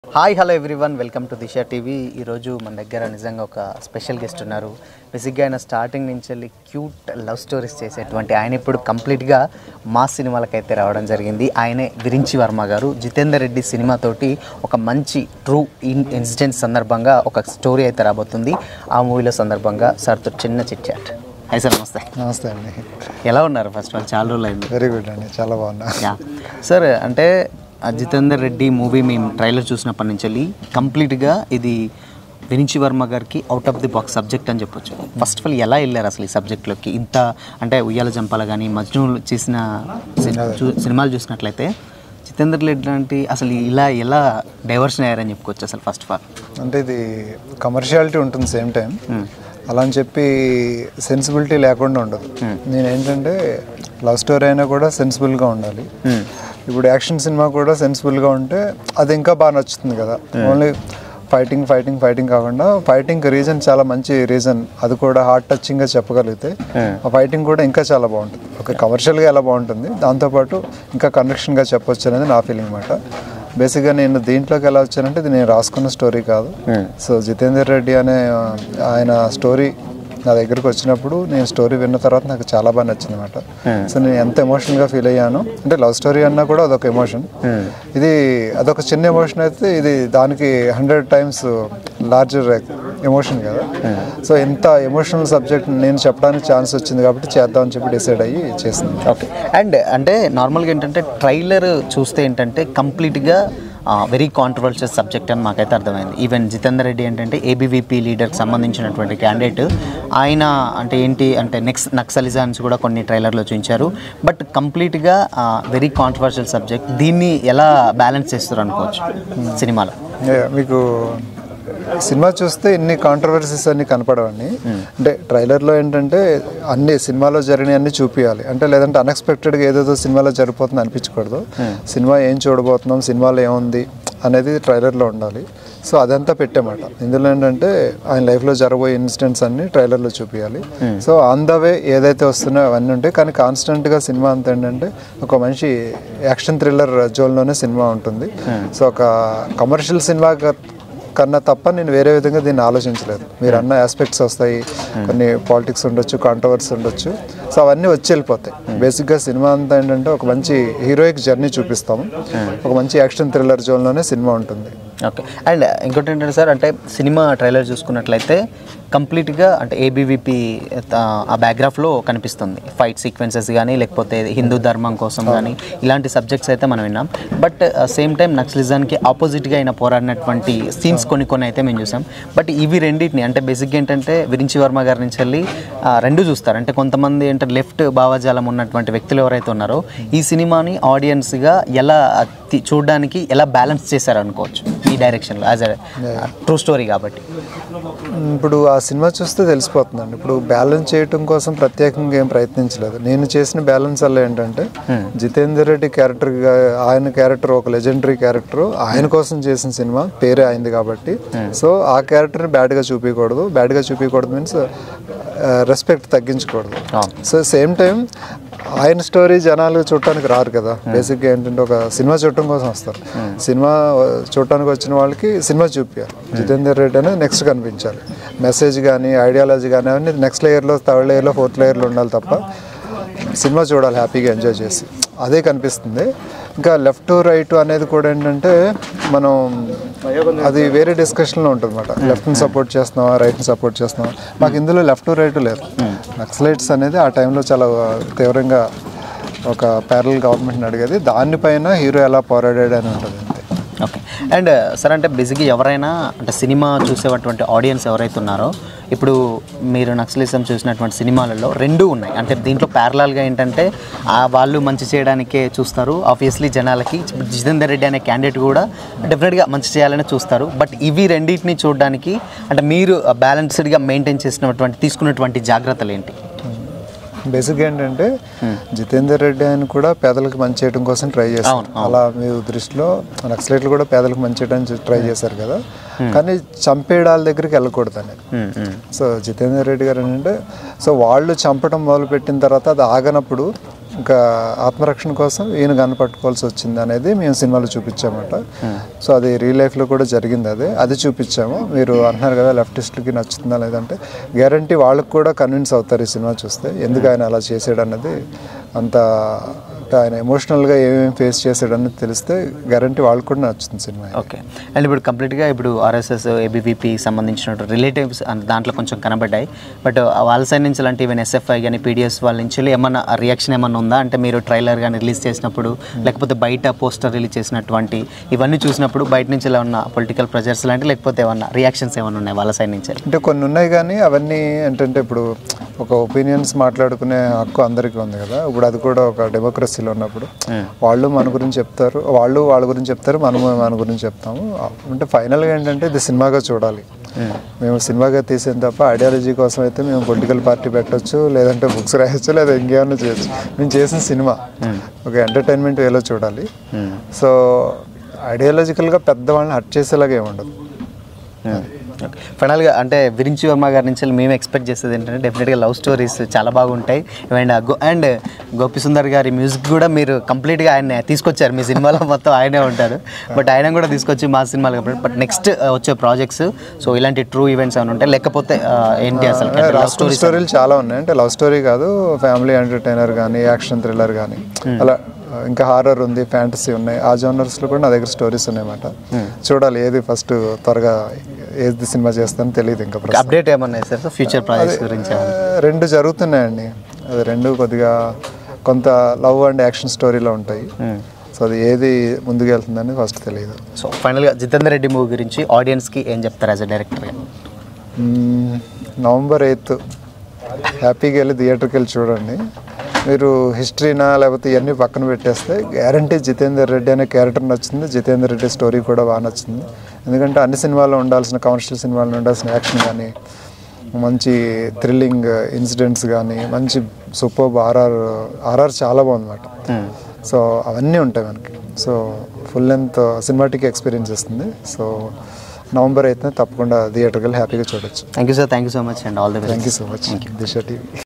Hi hello everyone welcome to Disha TV ఈరోజు మన దగ్గర నిజంగా ఒక స్పెషల్ గెస్ట్ ఉన్నారు బేసిక్గా ఆయన స్టార్టింగ్ నుంచి వెళ్ళి క్యూట్ లవ్ స్టోరీస్ చేసేటువంటి ఆయన ఇప్పుడు కంప్లీట్గా మా సినిమాలకైతే రావడం జరిగింది ఆయనే విరించి వర్మ గారు జితేందర్ రెడ్డి సినిమాతోటి ఒక మంచి ట్రూ ఇన్ ఇన్సిడెంట్ సందర్భంగా ఒక స్టోరీ అయితే రాబోతుంది ఆ మూవీలో సందర్భంగా సార్తో చిన్న చిట్ చాట్ హాయ్ సార్ నమస్తే నమస్తే అండి ఎలా ఉన్నారు ఫస్ట్ ఆల్ చాలా రోజులు అయింది వెరీ గుడ్ అండి చాలా బాగున్నా యా సార్ అంటే ఆ జితేందర్ రెడ్డి మూవీ మేము ట్రైలర్ చూసినప్పటి నుంచి వెళ్ళి కంప్లీట్గా ఇది విరించి వర్మ గారికి out of the box subject అని చెప్పొచ్చు ఫస్ట్ ఆఫ్ ఆల్ ఎలా వెళ్ళారు అసలు ఈ సబ్జెక్ట్లోకి ఇంత అంటే ఉయ్యాల జంపాల కానీ మజ్ను చేసిన సి- చూ- సినిమాలు చూసినట్లయితే జితేందర్ రెడ్డి లాంటి అసలు ఇలా ఎలా డైవర్షన్ అయ్యారని చెప్పుకోవచ్చు అసలు ఫస్ట్ ఆఫ్ ఆల్ అంటే ఇది కమర్షియాలిటీ ఉంటుంది సేమ్ టైం అలా అని చెప్పి సెన్సిబిలిటీ లేకుండా ఉండదు నేను ఏంటంటే లవ్ స్టోరీ అయినా కూడా సెన్సిబుల్గా ఉండాలి ఇప్పుడు యాక్షన్ సినిమా కూడా సెన్సిబుల్గా ఉంటే అది ఇంకా బాగా నచ్చుతుంది కదా ఓన్లీ ఫైటింగ్ ఫైటింగ్ ఫైటింగ్ కాకుండా ఫైటింగ్ రీజన్ చాలా మంచి రీజన్ అది కూడా హార్ట్ టచింగ్గా చెప్పగలిగితే ఆ ఫైటింగ్ కూడా ఇంకా చాలా బాగుంటుంది ఒక కమర్షియల్గా ఎలా బాగుంటుంది దాంతోపాటు ఇంకా కనెక్షన్గా చెప్పొచ్చు అనేది నా ఫీలింగ్ అనమాట బేసిక్గా నేను దీంట్లోకి ఎలా వచ్చానంటే ఇది నేను రాసుకున్న స్టోరీ కాదు సో జితేందర్ రెడ్డి అనే ఆ, ఆయన స్టోరీ నా దగ్గరికి వచ్చినప్పుడు నేను స్టోరీ విన్న తర్వాత నాకు చాలా బాగా నచ్చింది అనమాట సో నేను ఎంత ఎమోషనల్గా ఫీల్ అయ్యాను అంటే లవ్ స్టోరీ అన్నా కూడా అదొక ఎమోషన్ ఇది అదొక చిన్న ఎమోషన్ అయితే ఇది దానికి హండ్రెడ్ టైమ్స్ లార్జర్ ఎమోషన్ కదా సో ఎంత ఎమోషనల్ సబ్జెక్ట్ నేను చెప్పడానికి ఛాన్స్ వచ్చింది కాబట్టి చేద్దామని చెప్పి డిసైడ్ అయ్యి చేసింది ఓకే అండ్ అంటే నార్మల్గా ఏంటంటే ట్రైలర్ చూస్తే ఏంటంటే కంప్లీట్గా వెరీ కాంట్రవర్షియల్ సబ్జెక్ట్ అని మాకైతే అర్థమైంది ఈవెన్ జితేందర్ రెడ్డి ఏంటంటే ఏబీవీపీ లీడర్కి సంబంధించినటువంటి క్యాండిడేట్ ఆయన అంటే ఏంటి అంటే నెక్స్ట్ నక్సలిజాన్స్ కూడా కొన్ని ట్రైలర్లో చూపించారు బట్ కంప్లీట్గా వెరీ కాంట్రవర్షియల్ సబ్జెక్ట్ దీన్ని ఎలా బ్యాలెన్స్ చేస్తారు అనుకోవచ్చు సినిమాలో Yeah, మీకు సినిమా చూస్తే ఇన్ని కాంట్రవర్సీస్ అన్ని కనపడవండి అంటే ట్రైలర్లో ఏంటంటే అన్ని సినిమాలో జరిగినవి అన్ని చూపించాలి అంటే లేదంటే అన్ఎక్స్పెక్టెడ్గా ఏదేదో సినిమాలో జరిగిపోతుంది అనిపించకూడదు సినిమా ఏం చూడబోతున్నాం సినిమాలో ఏముంది అనేది ట్రైలర్లో ఉండాలి సో అదంతా పెట్టామాట ఇందులో ఏంటంటే ఆయన లైఫ్లో జరగబోయే ఇన్సిడెంట్స్ అన్ని ట్రైలర్లో చూపించాలి సో ఆన్ ద వే ఏదైతే వస్తున్నాయో అవన్నీ ఉంటాయి కానీ కాన్స్టెంట్గా సినిమా అంతా ఏంటంటే ఒక మంచి యాక్షన్ థ్రిల్లర్ జోన్లోనే సినిమా ఉంటుంది సో ఒక కమర్షియల్ సినిమా కన్నా తప్ప నేను వేరే విధంగా దీన్ని ఆలోచించలేదు మీరు అన్న ఆస్పెక్ట్స్ వస్తాయి కొన్ని పాలిటిక్స్ ఉండొచ్చు కాంట్రవర్సీ ఉండొచ్చు సో అవన్నీ వచ్చి వెళ్ళిపోతాయి బేసిక్గా సినిమా అంతా ఏంటంటే ఒక మంచి హీరోయిక్ జర్నీ చూపిస్తాము ఒక మంచి యాక్షన్ థ్రిల్లర్ జోన్లోనే సినిమా ఉంటుంది ఓకే అండ్ ఇంకోటి ఏంటంటే సార్ అంటే సినిమా ట్రైలర్ చూసుకున్నట్లయితే కంప్లీట్గా అంటే ఏబీవీపీ ఆ బ్యాక్గ్రాఫ్లో కనిపిస్తుంది ఫైట్ సీక్వెన్సెస్ కానీ లేకపోతే హిందూ ధర్మం కోసం కానీ ఇలాంటి సబ్జెక్ట్స్ అయితే మనం విన్నాం బట్ సేమ్ టైం నక్సలిజానికి ఆపోజిట్గా అయిన పోరాడినటువంటి సీన్స్ కొన్ని కొన్ని అయితే మేము చూసాం బట్ ఇవి రెండింటిని అంటే బేసిక్గా ఏంటంటే విరించి వర్మ గారి నుంచి వెళ్ళి ఆ, రెండు చూస్తారు అంటే కొంతమంది ఏంటంటే లెఫ్ట్ భావజాలం ఉన్నటువంటి వ్యక్తులు ఎవరైతే ఉన్నారో ఈ సినిమాని ఆడియన్స్గా ఎలా తి- చూడడానికి ఎలా బ్యాలెన్స్ చేశారు అనుకోవచ్చు ఈ డైరెక్షన్లో యాజ్ అ ట్రూ స్టోరీ కాబట్టి ఇప్పుడు ఆ సినిమా చూస్తే తెలిసిపోతుందండి ఇప్పుడు బ్యాలెన్స్ చేయటం కోసం ప్రత్యేకంగా ఏం ప్రయత్నించలేదు నేను చేసిన బ్యాలెన్స్ వల్ల ఏంటంటే జితేందర్ రెడ్డి క్యారెక్టర్ ఆయన క్యారెక్టర్ ఒక లెజెండరీ క్యారెక్టర్ ఆయన కోసం చేసిన సినిమా పేరే అయింది కాబట్టి సో ఆ క్యారెక్టర్ని బ్యాడ్గా చూపించకూడదు బ్యాడ్గా చూపించకూడదు మీన్స్ రెస్పెక్ట్ తగ్గించకూడదు అవును. సో సేమ్ టైం ఆయన స్టోరీ జనాలు చూడటానికి రారు కదా బేసిక్గా ఏంటంటే ఒక సినిమా చూడటం కోసం వస్తారు సినిమా చూడటానికి వచ్చిన వాళ్ళకి సినిమా చూపించాలి జితేందర్ రెడ్డి అనేది నెక్స్ట్ కనిపించాలి మెసేజ్ కానీ ఐడియాలజీ కానీ అవన్నీ నెక్స్ట్ లేయర్లో థర్డ్ లేయర్లో ఫోర్త్ లేయర్లో ఉండాలి తప్ప సినిమా చూడాలి హ్యాపీగా ఎంజాయ్ చేసి అదే కనిపిస్తుంది ఇంకా లెఫ్ట్ రైట్ అనేది కూడా ఏంటంటే మనం అది వేరే డిస్కషన్లో ఉంటుంది అనమాట లెఫ్ట్ని సపోర్ట్ చేస్తున్నావా రైట్ని సపోర్ట్ చేస్తున్నావా మాకు ఇందులో లెఫ్ట్ రైట్ లేదు నక్సలైట్స్ అనేది ఆ టైంలో చాలా తీవ్రంగా ఒక ప్యారల్ గవర్నమెంట్ని అడిగేది దానిపైన హీరో ఎలా పోరాడాడు అని ఉంటుంది అంతే ఓకే అండ్ సార్ అంటే బేసిక్గా ఎవరైనా అంటే సినిమా చూసేటువంటి ఆడియన్స్ ఎవరైతే ఉన్నారో ఇప్పుడు మీరు నక్సలిజం చూసినటువంటి సినిమాలలో రెండు ఉన్నాయి అంటే దీంట్లో ప్యారలాల్గా ఏంటంటే ఆ వాళ్ళు మంచి చేయడానికే చూస్తారు ఆబ్వియస్లీ జనాలకి జితేందర్ రెడ్డి అనే క్యాండిడేట్ కూడా డెఫినెట్గా మంచి చేయాలని చూస్తారు బట్ ఇవి రెండింటిని చూడడానికి అంటే మీరు బ్యాలెన్స్డ్గా మెయింటైన్ చేసినటువంటి తీసుకున్నటువంటి జాగ్రత్తలు ఏంటి బేసిక్గా ఏంటంటే జితేందర్ రెడ్డి ఆయన కూడా పేదలకు మంచి చేయడం కోసం ట్రై చేస్తారు అవును, అలా మీ దృష్టిలో నక్సలైట్లు కూడా పేదలకు మంచి చేయడానికి ట్రై చేశారు కదా కానీ చంపేడాల దగ్గరికి వెళ్ళకూడదు అనేది మ్మ్, మ్మ్. సో జితేందర్ రెడ్డి గారు ఏంటంటే సో వాళ్ళు చంపడం మొదలు పెట్టిన తర్వాత అది ఆగనప్పుడు ఇంకా ఆత్మరక్షణ కోసం ఈయన కనపట్టుకోవాల్సి వచ్చింది అనేది మేము సినిమాలో చూపించామట సో అది రియల్ లైఫ్లో కూడా జరిగింది అదే అది చూపించాము మీరు అంటున్నారు కదా లెఫ్టిస్ట్లకి నచ్చుతుందా లేదంటే గ్యారంటీ వాళ్ళకి కూడా కన్విన్స్ అవుతారు ఈ సినిమా చూస్తే ఎందుకు ఆయన అలా చేసాడు అన్నది అంత అంటే ఆయన ఎమోషనల్గా ఏమేమి ఫేస్ చేసాడు అన్నది తెలిస్తే గ్యారంటీ వాళ్ళకి కూడా నచ్చుతుంది సినిమా ఓకే అండ్ ఇప్పుడు కంప్లీట్గా ఇప్పుడు ఆర్ఎస్ఎస్ ఏబీవీపీ సంబంధించిన రిలేటివ్స్ దాంట్లో కొంచెం కనబడ్డాయి బట్ వాళ్ళ సైడ్ నుంచి లాంటి ఈవెన్ ఎస్ఎఫ్ఐ కానీ పీడిఎస్ వాళ్ళ నుంచి ఏమన్నా రియాక్షన్ ఏమన్నా ఉందా అంటే మీరు ట్రైలర్ కానీ రిలీజ్ చేసినప్పుడు లేకపోతే బయట పోస్టర్ రిలీజ్ చేసినటువంటి ఇవన్నీ చూసినప్పుడు బయట నుంచి ఇలా ఉన్న పొలిటికల్ ప్రెజర్స్ లాంటి లేకపోతే ఏమన్నా రియాక్షన్స్ ఏమన్నా ఉన్నాయి వాళ్ళ సైడ్ నుంచి అంటే కొన్ని ఉన్నాయి కానీ అవన్నీ ఏంటంటే ఇప్పుడు ఒక ఒపీనియన్స్ మాట్లాడుకునే హక్కు అందరికీ ఉంది కదా ఇప్పుడు అది కూడా ఒక డెమోక్రసీలో ఉన్నప్పుడు వాళ్ళు మన గురించి చెప్తారు వాళ్ళు వాళ్ళ గురించి చెప్తారు మనము మన గురించి చెప్తాము అంటే ఫైనల్గా ఏంటంటే ఇది సినిమాగా చూడాలి మేము సినిమాగా తీసేది తప్ప ఐడియాలజీ కోసం అయితే మేము పొలిటికల్ పార్టీ పెట్టొచ్చు లేదంటే బుక్స్ రాయొచ్చు లేదా ఇంకేమన్నా చేయొచ్చు మేము చేసిన సినిమా ఒక ఎంటర్టైన్మెంట్ వేలో చూడాలి సో ఐడియాలజికల్గా పెద్దవాళ్ళని హట్ చేసేలాగా ఏమి ఉండదు ఫైనల్గా అంటే విరించి వర్మ గారి నుంచి మేము ఎక్స్పెక్ట్ చేసేది ఏంటంటే డెఫినెట్గా లవ్ స్టోరీస్ చాలా బాగుంటాయి and go and Gopi Sundar గారి మ్యూజిక్ కూడా మీరు కంప్లీట్గా ఆయన తీసుకొచ్చారు మీ సినిమాలో మొత్తం ఆయనే ఉంటారు బట్ ఆయన కూడా తీసుకొచ్చి మా సినిమాలు కాబట్టి బట్ నెక్స్ట్ వచ్చే ప్రాజెక్ట్స్ సో ఇలాంటి ట్రూ ఈవెంట్స్ ఏమైనా ఉంటాయి లేకపోతే ఆ, ఏంటి అసలు లవ్ రాసుకున్న స్టోరీస్ స్టోరీలు చాలా ఉన్నాయి అంటే లవ్ స్టోరీ కాదు ఫ్యామిలీ ఎంటర్టైనర్ కానీ యాక్షన్ థ్రిల్లర్ కానీ అలా ఇంకా హారర్ ఉంది ఫ్యాంటసీ ఉన్నాయి ఆ జోనర్స్లో కూడా నా దగ్గర స్టోరీస్ ఉన్నాయన్నమాట చూడాలి ఏది ఫస్ట్ త్వరగా ఏది సినిమా చేస్తానో తెలియదు ఇంకా ప్రస్తుతం. అప్డేట్ ఏమన్నా సార్ ఫ్యూచర్ ప్రాజెక్ట్స్ గురించి ఏమన్నా? ఆ, రెండు జరుగుతున్నాయండి అది రెండు కొద్దిగా కొంత లవ్ అండ్ యాక్షన్ స్టోరీలో ఉంటాయి సో అది ఏది ముందుకు వెళ్తుందని ఫస్ట్ తెలియదు సో ఫైనల్గా జితేందర్ రెడ్డి మూవీ గురించి ఆడియన్స్కి ఏం చెప్తారు యాజ్ అ డైరెక్టర్గా మ్మ్, నవంబర్ ఎయిత్ హ్యాపీగా వెళ్ళి థియేటర్కి వెళ్ళి చూడండి మీరు హిస్టరీనా లేకపోతే ఇవన్నీ పక్కన పెట్టేస్తే గ్యారంటీ జితేందర్ రెడ్డి అనే క్యారెక్టర్ నచ్చింది జితేందర్ రెడ్డి స్టోరీ కూడా బాగా నచ్చింది ఎందుకంటే అన్ని సినిమాల్లో ఉండాల్సిన కమర్షియల్ సినిమాల్లో ఉండాల్సిన యాక్షన్ కానీ మంచి థ్రిల్లింగ్ ఇన్సిడెంట్స్ కానీ మంచి సూపర్ ఆర్ఆర్ ఆర్ఆర్ చాలా బాగుందన్నమాట సో అవన్నీ ఉంటాయి మనకి so full length cinematic experience ఇస్తుంది సో నవంబర్ అయితే తప్పకుండా థియేటర్కి వెళ్ళి హ్యాపీగా చూడొచ్చు thank you sir thank you so much and all the best thank you so much Disha TV